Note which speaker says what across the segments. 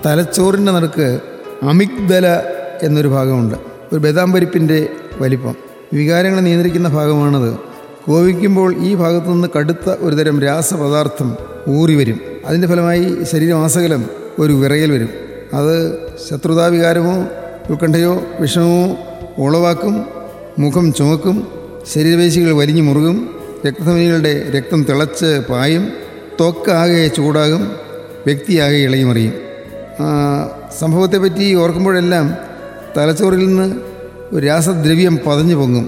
Speaker 1: തലച്ചോറിൻ്റെ നടുക്ക് അമിഗ്ദല എന്നൊരു ഭാഗമുണ്ട് ഒരു ബദാം പരിപ്പിൻ്റെ വലിപ്പം വികാരങ്ങളെ നിയന്ത്രിക്കുന്ന ഭാഗമാണത് കോപിക്കുമ്പോൾ ഈ ഭാഗത്തു നിന്ന് കടുത്ത ഒരുതരം രാസപദാർത്ഥം ഊറി വരും അതിൻ്റെ ഫലമായി ശരീരമാസകലം ഒരു വിറയൽ വരും അത് ശത്രുതാവികാരമോ ഉത്കണ്ഠയോ വിഷമമോ ഉളവാക്കും മുഖം ചുമക്കും ശരീരപേശികൾ വലിഞ്ഞു മുറുകും രക്തധമനികളുടെ രക്തം തിളച്ച് പായും ത്വക്കാകെ ചൂടാകും വ്യക്തിയാകെ ഇളകിമറിയും ആ, സംഭവത്തെപ്പറ്റി ഓർക്കുമ്പോഴെല്ലാം തലച്ചോറിൽ നിന്ന് ഒരു രാസദ്രവ്യം പതഞ്ഞു പൊങ്ങും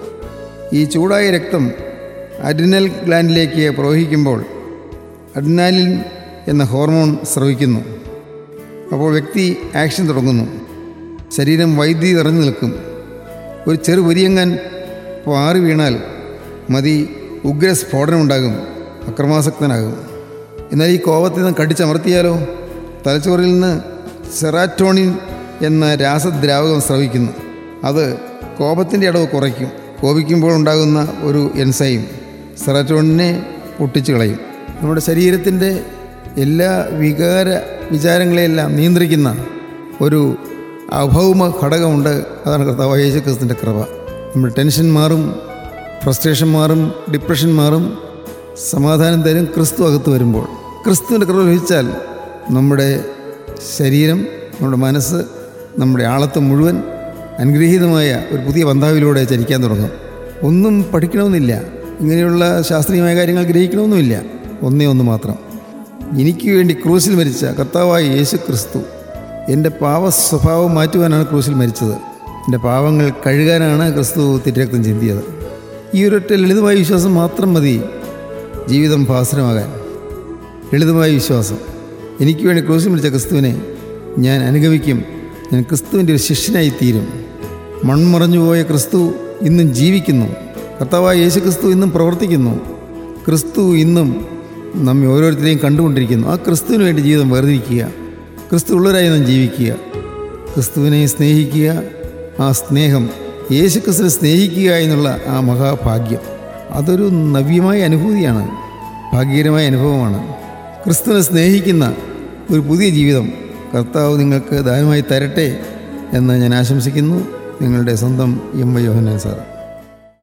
Speaker 1: ഈ ചൂടായ രക്തം അഡ്രിനൽ ഗ്ലാൻഡിലേക്ക് പ്രവഹിക്കുമ്പോൾ അഡ്രിനാലിൻ എന്ന ഹോർമോൺ സ്രവിക്കുന്നു അപ്പോൾ വ്യക്തി ആക്ഷൻ തുടങ്ങുന്നു ശരീരം വൈദ്യുതി നിറഞ്ഞു നിൽക്കും ഒരു ചെറു പൊരിയങ്ങാൻ പാറി വീണാൽ മതി ഉഗ്ര സ്ഫോടനമുണ്ടാകും അക്രമാസക്തനാകും എന്നാൽ ഈ കോപത്തിൽ നിന്ന് കടിച്ചമർത്തിയാലോ തലച്ചോറിൽ നിന്ന് സെറാറ്റോണിൻ എന്ന രാസദ്രാവകം സ്രവിക്കുന്നു അത് കോപത്തിൻ്റെ അടവ് കുറയ്ക്കും കോപിക്കുമ്പോൾ ഉണ്ടാകുന്ന ഒരു എൻസൈം സെറാറ്റോണിനെ പൊട്ടിച്ചു കളയും നമ്മുടെ ശരീരത്തിൻ്റെ എല്ലാ വികാര വിചാരങ്ങളെയെല്ലാം നിയന്ത്രിക്കുന്ന ഒരു അഭൗമ ഘടകമുണ്ട് അതാണ് കർത്താവ് യേശു ക്രിസ്തുവിൻ്റെ കൃപ നമ്മുടെ ടെൻഷൻ മാറും ഫ്രസ്ട്രേഷൻ മാറും ഡിപ്രഷൻ മാറും സമാധാനം തരും ക്രിസ്തു അകത്ത് വരുമ്പോൾ ക്രിസ്തുവിൻ്റെ കൃപ ലഭിച്ചാൽ നമ്മുടെ ശരീരം നമ്മുടെ മനസ്സ് നമ്മുടെ ആളത്വം മുഴുവൻ അനുഗ്രഹീതമായ ഒരു പുതിയ പന്താവിലൂടെ ചരിക്കാൻ തുടങ്ങും ഒന്നും പഠിക്കണമെന്നില്ല ഇങ്ങനെയുള്ള ശാസ്ത്രീയമായ കാര്യങ്ങൾ ഗ്രഹിക്കണമെന്നുമില്ല ഒന്നേ ഒന്ന് മാത്രം എനിക്ക് വേണ്ടി ക്രൂസിൽ മരിച്ച കർത്താവായ യേശു ക്രിസ്തു എൻ്റെ പാവ സ്വഭാവം മാറ്റുവാനാണ് ക്രൂസിൽ മരിച്ചത് എൻ്റെ പാവങ്ങൾ കഴുകാനാണ് ക്രിസ്തു തിരക്തം ചിന്തിയത് ഈ ഒരൊറ്റ ലളിതമായ വിശ്വാസം മാത്രം മതി ജീവിതം ഭാസനമാകാൻ ലളിതമായ വിശ്വാസം എനിക്ക് വേണ്ടി ക്രൂസിൽ മരിച്ച ക്രിസ്തുവിനെ ഞാൻ അനുഗമിക്കും ഞാൻ ക്രിസ്തുവിൻ്റെ ഒരു ശിഷ്യനായി തീരും മൺമറഞ്ഞു പോയ ക്രിസ്തു ഇന്നും ജീവിക്കുന്നു കർത്താവായ യേശു ക്രിസ്തു ഇന്നും പ്രവർത്തിക്കുന്നു ക്രിസ്തു ഇന്നും നമ്മെ ഓരോരുത്തരെയും കണ്ടുകൊണ്ടിരിക്കുന്നു ആ ക്രിസ്തുവിന് വേണ്ടി ജീവിതം വേർതിരിക്കുക ക്രിസ്തു ഉള്ളവരായി നാം ജീവിക്കുക ക്രിസ്തുവിനെ സ്നേഹിക്കുക ആ സ്നേഹം യേശു ക്രിസ്തുവിനെ സ്നേഹിക്കുക എന്നുള്ള ആ മഹാഭാഗ്യം അതൊരു നവ്യമായ അനുഭൂതിയാണ് ഭാഗ്യകരമായ അനുഭവമാണ് ക്രിസ്തുവിനെ സ്നേഹിക്കുന്ന ഒരു പുതിയ ജീവിതം കർത്താവ് നിങ്ങൾക്ക് ദാനമായി തരട്ടെ എന്ന് ഞാൻ ആശംസിക്കുന്നു നിങ്ങളുടെ സ്വന്തം എം വൈ യോഹനാൻ സാർ